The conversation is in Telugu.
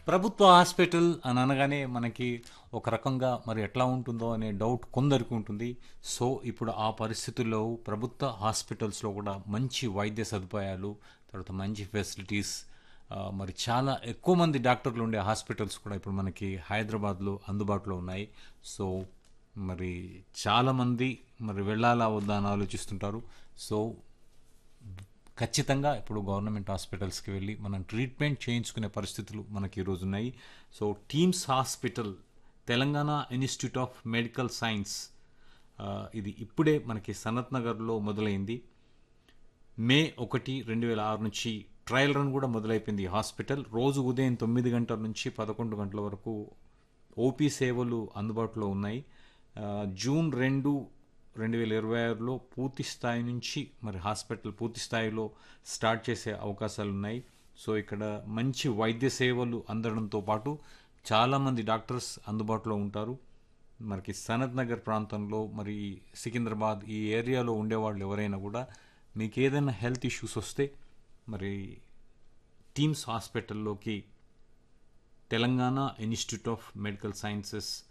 ప్రభుత్వ హాస్పిటల్ అని అనగానే మనకి ఒక రకంగా మరి ఎట్లా ఉంటుందో అనే డౌట్ కొందరికి ఉంటుంది సో ఇప్పుడు ఆ పరిస్థితుల్లో ప్రభుత్వ హాస్పిటల్స్లో కూడా మంచి వైద్య సదుపాయాలు తర్వాత మంచి ఫెసిలిటీస్ ఆ, మరి చాలా ఎక్కువ మంది డాక్టర్లు ఉండే హాస్పిటల్స్ కూడా ఇప్పుడు మనకి హైదరాబాద్లో అందుబాటులో ఉన్నాయి సో మరి చాలామంది మరి వెళ్ళాలా వద్దా అని ఆలోచిస్తుంటారు సో ఖచ్చితంగా ఇప్పుడు గవర్నమెంట్ హాస్పిటల్స్కి వెళ్ళి మనం ట్రీట్మెంట్ చేయించుకునే పరిస్థితులు మనకి ఈరోజు ఉన్నాయి so TIMS hospital Telangana institute of medical science ఆ, ఇది ఇప్పుడే మనకి సనత్ నగర్లో మొదలైంది మే ఒకటి రెండు వేల ఆరు నుంచి ట్రయల్ రన్ కూడా మొదలైపోయింది ఈ హాస్పిటల్ రోజు ఉదయం తొమ్మిది గంటల నుంచి పదకొండు గంటల వరకు ఓపీ సేవలు అందుబాటులో ఉన్నాయి ఆ, జూన్ రెండు రెండు వేల ఇరవై ఆరులో పూర్తి స్థాయి నుంచి మరి హాస్పిటల్ పూర్తి స్థాయిలో స్టార్ట్ చేసే అవకాశాలు ఉన్నాయి సో ఇక్కడ మంచి వైద్య సేవలు అందడంతో పాటు చాలామంది డాక్టర్స్ అందుబాటులో ఉంటారు మనకి సనత్ నగర్ ప్రాంతంలో మరి సికింద్రాబాద్ ఈ ఏరియాలో ఉండేవాళ్ళు ఎవరైనా కూడా మీకు ఏదైనా హెల్త్ ఇష్యూస్ వస్తే మరి టీమ్స్ హాస్పిటల్లోకి Telangana institute of medical sciences